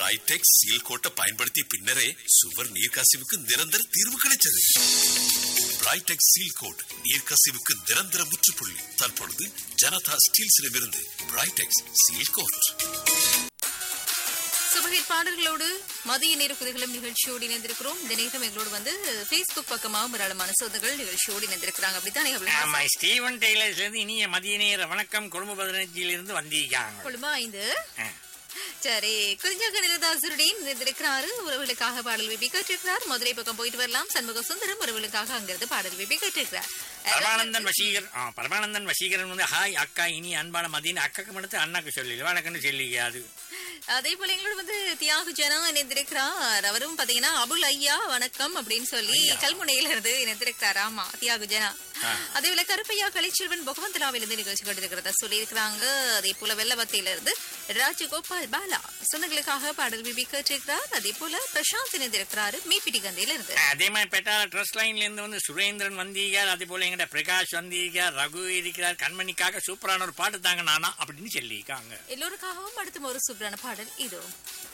பிரைடெக்ஸ் seal கோட்டை பயன்படுத்திய பின்னரே சுவர் நீர்க்கசிவுக்கு நிரந்தர தீர்வு கிடைச்சது பிரைடெக்ஸ் சீல் கோட் நீர்க்கசிவுக்கு நிரந்தர முற்றுப்புள்ளி தற்பொழுது ஜனதா ஸ்டீல்ஸிடமிருந்து பிரைடெக்ஸ் சீல் கோட் சுபஹிட் பாடல்களோடு மதிய நேர குதிகளும் நிகழ்ச்சியோடு இணைந்திருக்கிறோம் இந்த நேரம் எங்களோடு வந்து Facebook பக்கமாக ஏராளமான சொந்தங்கள் நிகழ்ச்சியோடு இணைந்திருக்கிறாங்க அப்படித்தானே அவ்வளவு ஆமா ஸ்டீவன் டெய்லர்ஸ்ல இருந்து இனிய மதிய நேர வணக்கம் குடும்ப பதினஞ்சில இருந்து வந்திருக்காங்க கொழும்பா ஐந்து ஆ. சரி குறிஞ்சாக்க நிலதாசுருடன் இருக்கிறாரு உறவுகளுக்காக பாடல் விபி கேட்டிருக்கிறார் மதுரை பக்கம் போயிட்டு வரலாம் சண்முக சுந்தரம் உறவுகளுக்காக அங்கிருந்து பாடல் விபி கேட்டிருக்கிறார் பரமானந்தன் வசீகர் ஆ, பரமானந்தன் வசீகரன் வந்து ஹாய் அக்கா இனி அன்பான மதியம் அக்காக்கு மட்டும் அண்ணாக்கு சொல்லி வணக்கம்னு சொல்லிக்காது அதே போல எங்களோட வந்து தியாகு ஜனா இணைந்திருக்கிறார் அவரும் பாத்தீங்கன்னா அபுல் ஐயா வணக்கம் அப்படின்னு சொல்லி கல்முனையில இருந்து இணைந்திருக்கிறார் ஆமா தியாகு ஜனா அதே போல கருப்பையா கலைச்செல்வன் பகவந்தலாவில இருந்து நிகழ்ச்சி கொண்டிருக்கிறதா சொல்லி இருக்கிறாங்க அதே போல வெள்ளவத்தையில இருந்து ராஜகோபால் பாலா சொந்தங்களுக்காக பாடல் விபி கேட்டிருக்கிறார் அதே போல பிரசாந்த் இணைந்திருக்கிறாரு மீப்பிடி கந்தையில இருந்து அதே மாதிரி பெட்டால ட்ரெஸ் லைன்ல இருந்து வந்து சுரேந்திரன் வந்தீர்கள் அதே போல எங்கிட்ட பிரகாஷ் வந்தீர்கள் ரகு இருக்கிறார் கண்மணிக்காக சூப்பரான ஒரு பாட்டு தாங்க நானா அப்படின்னு சொல்லியிருக்காங்க எல்லோருக்காகவும் அடுத்த ஒரு சூப்பரான பாடல் இதோ